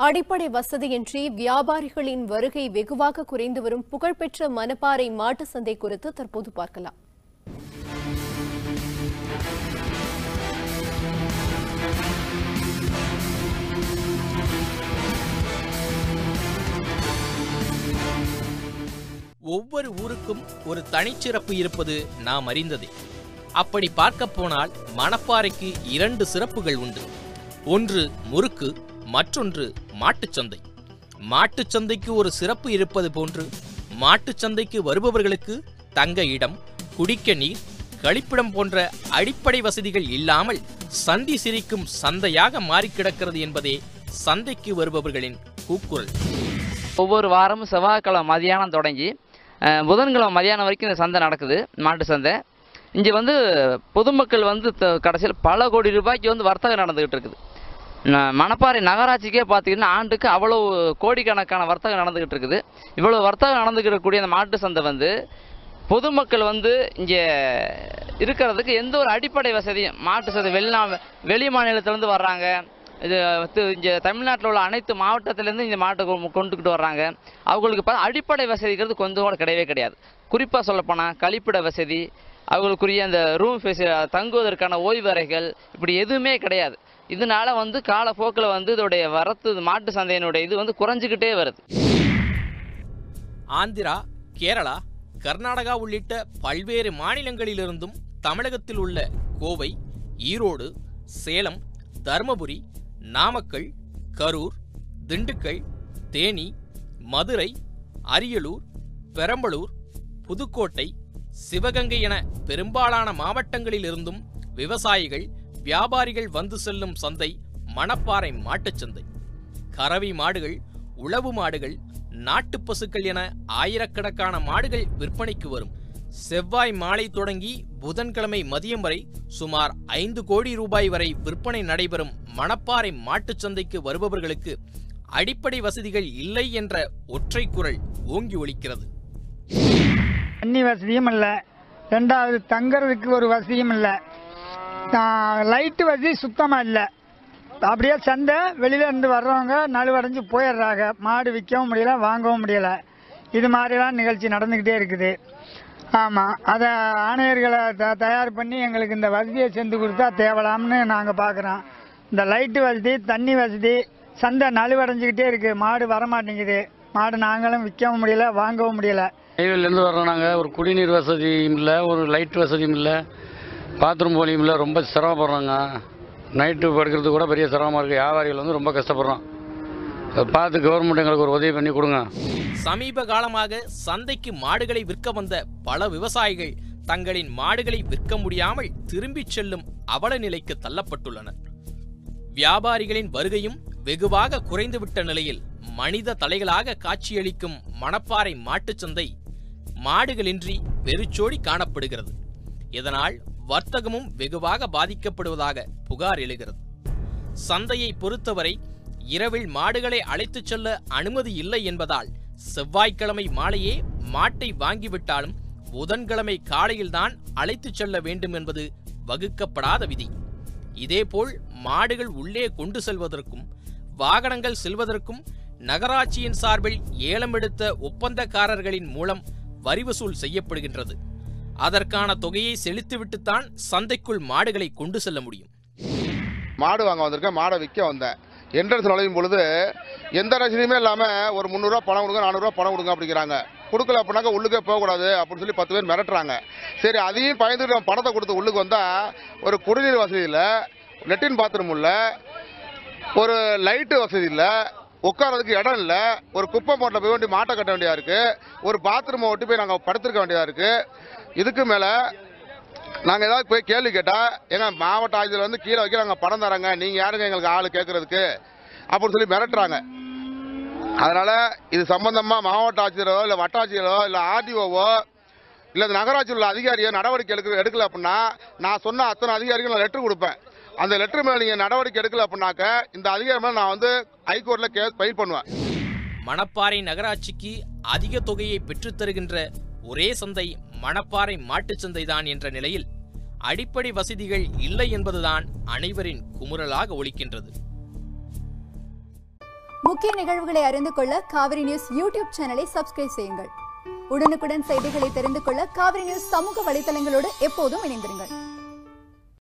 அடிப்படை வசதியின்றி வியாபாரிகளின் வருகை வெகுவாக குறைந்து வரும் புகழ்பெற்ற மணப்பாறை மாட்டு சந்தை குறித்து தற்போது பார்க்கலாம் ஒவ்வொரு ஊருக்கும் ஒரு தனிச்சிறப்பு இருப்பது நாம் அறிந்ததே அப்படி பார்க்க போனால் மணப்பாறைக்கு இரண்டு சிறப்புகள் உண்டு ஒன்று முறுக்கு மற்றொன்று மாட்டுச் சந்தை மாட்டுச் சந்தைக்கு ஒரு சிறப்பு இருப்பது போன்று மாட்டுச் சந்தைக்கு வருபவர்களுக்கு தங்க இடம் குடிக்க நீர் கழிப்பிடம் போன்ற அடிப்படை வசதிகள் இல்லாமல் சந்தி சிரிக்கும் சந்தையாக மாறிக் கிடக்கிறது என்பதே சந்தைக்கு வருபவர்களின் கூக்குரல் ஒவ்வொரு வாரமும் செவ்வாய்க்கிழமை மதியானம் தொடங்கி அஹ், புதன்கிழமை மதியானம் வரைக்கும் இந்த சந்தை நடக்குது மாட்டு சந்தை இங்கே வந்து பொதுமக்கள் வந்து த- கடைசியில் பல கோடி ரூபாய்க்கு வந்து வர்த்தகம் நடந்துகிட்டு இருக்குது ந- மணப்பாறை நகராட்சிக்கே பார்த்தீங்கன்னா ஆண்டுக்கு அவ்வளவு கோடிக்கணக்கான வர்த்தகம் நடந்துகிட்டு இருக்குது இவ்வளவு வர்த்தகம் நடந்துக்கிட்டு கூடிய அந்த மாட்டு சந்தை வந்து பொதுமக்கள் வந்து இங்கே இருக்கிறதுக்கு எந்த ஒரு அடிப்படை வசதியும் மாட்டு சந்தை வெளிநா வெளி மாநிலத்திலேருந்து வர்றாங்க இது து- இங்கே தமிழ்நாட்டில் உள்ள அனைத்து மாவட்டத்திலேருந்து இந்த மாட்டை கொ- கொண்டுக்கிட்டு வர்றாங்க அவங்களுக்கு பார்த்தா அடிப்படை வசதிங்கிறது கொஞ்சம் கூட கிடையவே கிடையாது குறிப்பாக சொல்லப்போனால் கழிப்பிட வசதி அவங்களுக்குரிய அந்த ரூம் ஃபெசி தங்குவதற்கான ஓய்வறைகள் இப்படி எதுவுமே கிடையாது இதனால வந்து காலப்போக்கில் வந்து இதோடைய வரத்து மாட்டு சந்தையினுடைய இது வந்து குறைஞ்சிக்கிட்டே வருது ஆந்திரா கேரளா கர்நாடகா உள்ளிட்ட பல்வேறு மாநிலங்களிலிருந்தும் தமிழகத்தில் உள்ள கோவை ஈரோடு சேலம் தருமபுரி நாமக்கல் கரூர் திண்டுக்கல் தேனி மதுரை அரியலூர் பெரம்பலூர் புதுக்கோட்டை சிவகங்கை என பெரும்பாலான மாவட்டங்களிலிருந்தும் விவசாயிகள் வியாபாரிகள் வந்து செல்லும் சந்தை மணப்பாறை மாட்டுச் சந்தை கறவை மாடுகள் உழவு மாடுகள் நாட்டுப் பசுக்கள் என ஆயிரக்கணக்கான மாடுகள் விற்பனைக்கு வரும் செவ்வாய் மாலை தொடங்கி புதன்கிழமை மதியம் வரை சுமார் ஐந்து கோடி ரூபாய் வரை விற்பனை நடைபெறும் மணப்பாறை மாட்டுச் சந்தைக்கு வருபவர்களுக்கு அடிப்படை வசதிகள் இல்லை என்ற ஒற்றை குரல் ஓங்கி ஒலிக்கிறது தண்ணி வசதியும் இல்லை ரெண்டாவது தங்கறதுக்கு ஒரு வசதியும் இல்லை லைட்டு வசதி சுத்தமாக இல்லை அப்படியே சந்தை வெளியில இருந்து வர்றவங்க நழுவடைஞ்சு போயிடுறாங்க மாடு விற்கவும் முடியல வாங்கவும் முடியல இது மாதிரிலாம் நிகழ்ச்சி நடந்துக்கிட்டே இருக்குது ஆமாம் அதை ஆணையர்களை த தயார் பண்ணி எங்களுக்கு இந்த வசதியை செஞ்சு கொடுத்தா தேவலாம்னு நாங்கள் பார்க்குறோம் இந்த லைட்டு வசதி தண்ணி வசதி சந்தை நழுவடைஞ்சிக்கிட்டே இருக்குது மாடு வரமாட்டேங்குது மாடு நாங்களும் விற்கவும் முடியல வாங்கவும் முடியல நெய்வேலிலேருந்து வர்றோம் நாங்கள் ஒரு குடிநீர் வசதியும் இல்லை ஒரு லைட் வசதியும் இல்லை பாத்ரூம் போலியும் இல்லை ரொம்ப சிரமப்படுறோங்க நைட்டு படுக்கிறது கூட பெரிய சிரமமாக இருக்குது வியாபாரிகள் வந்து ரொம்ப கஷ்டப்படுறோம் அதை பார்த்து கவர்மெண்ட் எங்களுக்கு ஒரு உதவி பண்ணி கொடுங்க சமீப காலமாக சந்தைக்கு மாடுகளை விற்க வந்த பல விவசாயிகள் தங்களின் மாடுகளை விற்க முடியாமல் திரும்பிச் செல்லும் அவல நிலைக்கு தள்ளப்பட்டுள்ளனர் வியாபாரிகளின் வருகையும் வெகுவாக குறைந்துவிட்ட நிலையில் மனித தலைகளாக காட்சியளிக்கும் மணப்பாறை மாட்டுச் சந்தை மாடுகளின்றி வெறிச்சோடி காணப்படுகிறது இதனால் வர்த்தகமும் வெகுவாக பாதிக்கப்படுவதாக புகார் எழுகிறது சந்தையை பொறுத்தவரை இரவில் மாடுகளை அழைத்துச் செல்ல அனுமதி இல்லை என்பதால் செவ்வாய்க்கிழமை மாலையே மாட்டை வாங்கிவிட்டாலும் புதன்கிழமை காலையில்தான் அழைத்துச் செல்ல வேண்டும் என்பது வகுக்கப்படாத விதி இதேபோல் மாடுகள் உள்ளே கொண்டு செல்வதற்கும் வாகனங்கள் செல்வதற்கும் நகராட்சியின் சார்பில் ஏலம் எடுத்த ஒப்பந்தக்காரர்களின் மூலம் வரி வசூல் செய்யப்படுகின்றது அதற்கான தொகையை செலுத்திவிட்டுத்தான் சந்தைக்குள் மாடுகளை கொண்டு செல்ல முடியும் மாடு வாங்க வந்திருக்கேன் மாடை விற்க வந்தேன் என்ட்ரன்ஸ் நுழையும் பொழுது எந்த ரசீதுமே இல்லாமல் ஒரு முந்நூறுரூவா பணம் கொடுங்க நானூறுரூவா பணம் கொடுங்க அப்படிங்கிறாங்க கொடுக்கல அப்படின்னாக்க உள்ளுக்கே போகக்கூடாது அப்படின்னு சொல்லி பத்து பேர் மிரட்டுறாங்க சரி அதையும் பயந்துட்டு நம்ம பணத்தை கொடுத்து உள்ளுக்கு வந்தால் ஒரு குடிநீர் வசதி இல்லை லெட்டின் பாத்ரூம் இல்லை ஒரு லைட்டு வசதி இல்லை உட்காரதுக்கு இடம் இல்லை ஒரு குப்பை மூட்டில் போய் வேண்டி மாட்டை கட்ட வேண்டியதாக இருக்குது ஒரு பாத்ரூமை ஒட்டி போய் நாங்கள் படுத்திருக்க வேண்டியதாக இருக்குது இதுக்கு மேலே நாங்கள் ஏதாவது போய் கேள்வி கேட்டால் எங்க மாவட்ட ஆட்சியர் வந்து கீழே வைக்க நாங்கள் பணம் தராங்க நீங்கள் யாருங்க எங்களுக்கு ஆள் கேட்கறதுக்கு அப்படின்னு சொல்லி மிரட்டுறாங்க அதனால் இது சம்பந்தமாக மாவட்ட ஆட்சியரோ இல்லை வட்டாட்சியரோ இல்லை ஆர்டிஓவோ இல்லை இந்த நகராட்சியில் உள்ள அதிகாரியோ நடவடிக்கை எடுக்க எடுக்கல அப்படின்னா நான் சொன்ன அத்தனை அதிகாரிக்கும் நான் லெட்டர் கொடுப்பேன் அந்த லெட்டர் மேலே நீங்கள் நடவடிக்கை எடுக்கல அப்படின்னாக்க இந்த அதிகாரி மேலே நான் வந்து ஹைகோர்ட்டில் கேஸ் ஃபைல் பண்ணுவேன் மணப்பாறை நகராட்சிக்கு அதிக தொகையை பெற்றுத் தருகின்ற ஒரே சந்தை மணப்பாறை மாட்டுச் சந்தைதான் என்ற நிலையில் அடிப்படை வசதிகள் இல்லை என்பதுதான் அனைவரின் குமுறலாக ஒலிக்கின்றது முக்கிய நிகழ்வுகளை அறிந்து கொள்ள காவிரி நியூஸ் யூடியூப் சேனலை சப்ஸ்கிரைப் செய்யுங்கள் உடனுக்குடன் செய்திகளை தெரிந்து கொள்ள காவிரி நியூஸ் சமூக வலைதளங்களோடு எப்போதும் இணைந்திருங்கள்